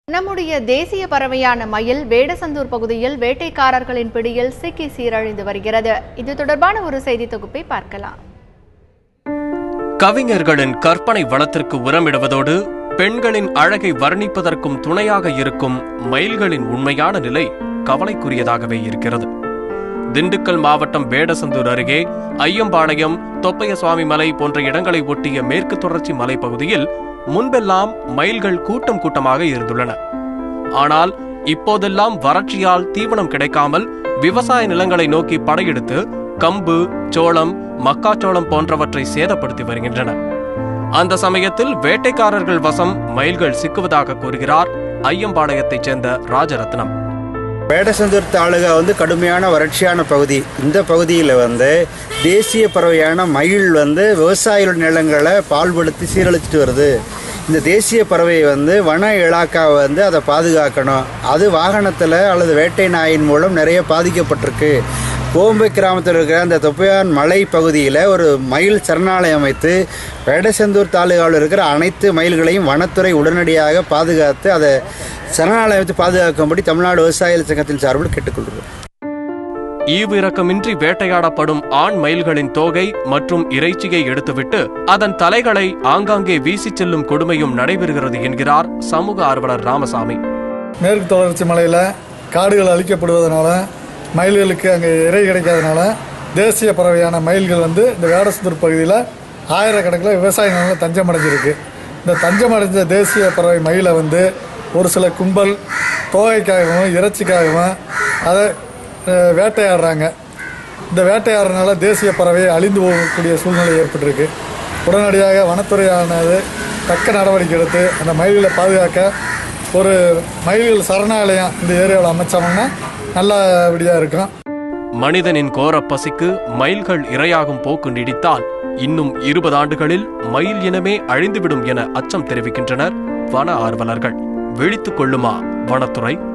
நம்முடைய தேசிய பறவையான மயில் வேடசந்தூர் பகுதியில் வேட்டைக்காரர்களின் பிடியில் சிக்கி சீரழிந்து வருகிறது இது தொடர்பான ஒரு செய்தி தொகுப்பை பார்க்கலாம் கவிஞர்களின் கற்பனை வளத்திற்கு உரமிடுவதோடு பெண்களின் அழகை வர்ணிப்பதற்கும் துணையாக இருக்கும் மயில்களின் உண்மையான நிலை கவலைக்குரியதாகவே இருக்கிறது திண்டுக்கல் மாவட்டம் வேடசந்தூர் அருகே ஐயம்பாளையம் தொப்பைய சுவாமி மலை போன்ற இடங்களை ஒட்டிய மேற்கு தொடர்ச்சி மலைப்பகுதியில் முன்பெல்லாம் மயில்கள் கூட்டம் கூட்டமாக இருந்துள்ளன ஆனால் இப்போதெல்லாம் வறட்சியால் தீவனம் கிடைக்காமல் விவசாய நிலங்களை நோக்கி படையெடுத்து கம்பு சோளம் மக்காச்சோளம் போன்றவற்றை சேதப்படுத்தி வருகின்றன அந்த சமயத்தில் வேட்டைக்காரர்கள் வசம் மயில்கள் சிக்குவதாக கூறுகிறார் ஐயம்பாளையத்தைச் சேர்ந்த ராஜரத்னம் வேடசந்தூர் தாலுகா வந்து கடுமையான வறட்சியான பகுதி இந்த பகுதியில் வந்து தேசிய பறவையான மயில் வந்து விவசாயிகள் நிலங்களை பால்படுத்தி சீரழிச்சிட்டு வருது இந்த தேசிய பறவை வந்து வன இலாக்காவை வந்து அதை பாதுகாக்கணும் அது வாகனத்தில் அல்லது வேட்டை நாயின் மூலம் நிறைய பாதிக்கப்பட்டிருக்கு கோம்பை கிராமத்தில் இருக்கிற அந்த தொப்பையான் மலை பகுதியில் ஒரு மயில் சரணாலயம் அமைத்து வேடசந்தூர் தாலுகாவில் இருக்கிற அனைத்து மயில்களையும் வனத்துறை உடனடியாக பாதுகாத்து அதை சரணாலயத்தை பாதுகாக்கும்படி தமிழ்நாடு விவசாய சங்கத்தின் சார்பில் கேட்டுக்கொள்கிறோம் ஈவு இரக்கமின்றி வேட்டையாடப்படும் ஆண் மயில்களின் தோகை மற்றும் இறைச்சியை எடுத்துவிட்டு அதன் தலைகளை ஆங்காங்கே வீசிச் செல்லும் கொடுமையும் நடைபெறுகிறது என்கிறார் சமூக ஆர்வலர் ராமசாமி மேற்கு தொடர்ச்சி மலையில் காடுகள் அழிக்கப்படுவதனால மயில்களுக்கு அங்கே இறை கிடைக்காதனால தேசிய பறவையான மயில்கள் வந்து இந்த வேடசந்தூர் பகுதியில் ஆயிரக்கணக்கில் விவசாய நிலங்களில் தஞ்சம் அடைஞ்சிருக்கு இந்த தஞ்சம் அடைஞ்ச தேசிய பறவை மயிலை வந்து ஒரு சில கும்பல் தோகைக்காகவும் இறைச்சிக்காகவும் அதை அஹ், வேட்டையாடுறாங்க இந்த வேட்டையாடுறதுனால தேசிய பறவை அழிந்து போகக்கூடிய சூழ்நிலை ஏற்பட்டிருக்கு உடனடியாக வனத்துறையானது தக்க நடவடிக்கை எடுத்து அந்த மயில்களை பாதுகாக்க ஒரு மயில்கள் சரணாலயம் இந்த ஏரியாவில் அமைச்சோம்னா நல்லபடியாக இருக்கும் மனிதனின் கோரப் பசிக்கு மயில்கள் இரையாகும் போக்கு நீடித்தால் இன்னும் இருபது ஆண்டுகளில் மயில் இனமே அழிந்துவிடும் என அச்சம் தெரிவிக்கின்றனர் வன ஆர்வலர்கள் விழித்துக் கொள்ளுமா வனத்துறை